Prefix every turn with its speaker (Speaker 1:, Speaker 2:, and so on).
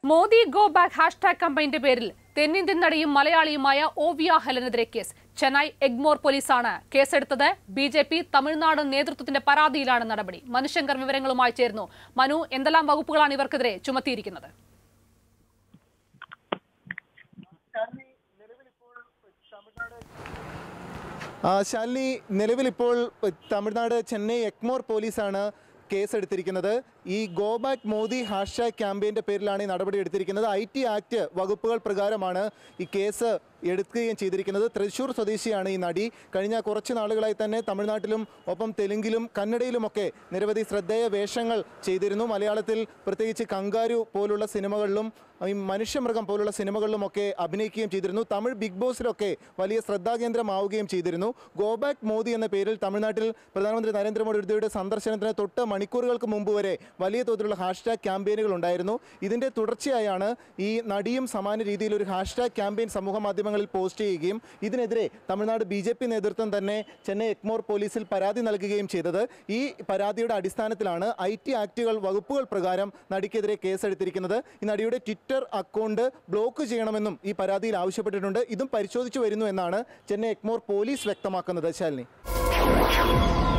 Speaker 1: Modi go back hashtag കമ്പയിന്റെ പേരിൽ തെന്നിന്ത്യൻ നടിയും മലയാളിയുമായ ഓവിയ ഹെലനെതിരെ കേസ് ചെന്നൈ എഗ്മോർ പോലീസാണ് കേസെടുത്തത് ബി ജെ പി തമിഴ്നാട് നേതൃത്വത്തിന്റെ പരാതിയിലാണ് നടപടി മനുശങ്കർ വിവരങ്ങളുമായി ചേർന്നു മനു എന്തെല്ലാം വകുപ്പുകളാണ് ഇവർക്കെതിരെ ചുമത്തിയിരിക്കുന്നത്
Speaker 2: ആ, ശാലിനി നിലവിൽ ഇപ്പോൾ തമിഴ്നാട് ചെന്നൈ എക്മോർ പോലീസാണ് കേസെടുത്തിരിക്കുന്നത് ഈ ഗോ ബാക്ക് മോദി ഹാഷ്ടാഗ് ക്യാമ്പയിൻ്റെ പേരിലാണ് ഈ നടപടി എടുത്തിരിക്കുന്നത് ഐ ടി ആക്ട് വകുപ്പുകൾ പ്രകാരമാണ് ഈ കേസ് എടുക്കുകയും ചെയ്തിരിക്കുന്നത് തൃശ്ശൂർ സ്വദേശിയാണ് ഈ നടി കഴിഞ്ഞ കുറച്ച് നാളുകളായി തന്നെ തമിഴ്നാട്ടിലും ഒപ്പം തെലുങ്കിലും കന്നഡയിലുമൊക്കെ നിരവധി ശ്രദ്ധേയ വേഷങ്ങൾ ചെയ്തിരുന്നു മലയാളത്തിൽ പ്രത്യേകിച്ച് കങ്കാരു പോലുള്ള സിനിമകളിലും ഈ മനുഷ്യമൃഗം പോലുള്ള സിനിമകളിലുമൊക്കെ അഭിനയിക്കുകയും ചെയ്തിരുന്നു തമിഴ് ബിഗ് ബോസിലൊക്കെ വലിയ ശ്രദ്ധാകേന്ദ്രമാവുകയും ചെയ്തിരുന്നു ഗോ ബാക്ക് മോദി എന്ന പേരിൽ തമിഴ്നാട്ടിൽ പ്രധാനമന്ത്രി നരേന്ദ്രമോദിയുടെ സന്ദർശനത്തിന് തൊട്ട് മണിക്കൂറുകൾക്ക് മുമ്പ് വരെ വലിയ തോതിലുള്ള ഹാഷ്ടാഗ് ക്യാമ്പയിനുകൾ ഉണ്ടായിരുന്നു ഇതിൻ്റെ തുടർച്ചയായാണ് ഈ നടിയും സമാന രീതിയിൽ ഒരു ഹാഷ്ടാഗ് ക്യാമ്പയിൻ സമൂഹ മാധ്യമങ്ങളിൽ പോസ്റ്റ് ചെയ്യുകയും ഇതിനെതിരെ തമിഴ്നാട് ബി ജെ പി നേതൃത്വം തന്നെ ചെന്നൈ എക്മോർ പോലീസിൽ പരാതി നൽകുകയും ചെയ്തത് ഈ പരാതിയുടെ അടിസ്ഥാനത്തിലാണ് ഐ ടി ആക്ടുകൾ വകുപ്പുകൾ പ്രകാരം നടിക്കെതിരെ കേസെടുത്തിരിക്കുന്നത് ഈ നടിയുടെ ട്വിറ്റർ അക്കൗണ്ട് ബ്ലോക്ക് ചെയ്യണമെന്നും ഈ പരാതിയിൽ ആവശ്യപ്പെട്ടിട്ടുണ്ട് ഇതും പരിശോധിച്ചു വരുന്നു എന്നാണ് ചെന്നൈ എക്മോർ പോലീസ് വ്യക്തമാക്കുന്നത് ശാലിനി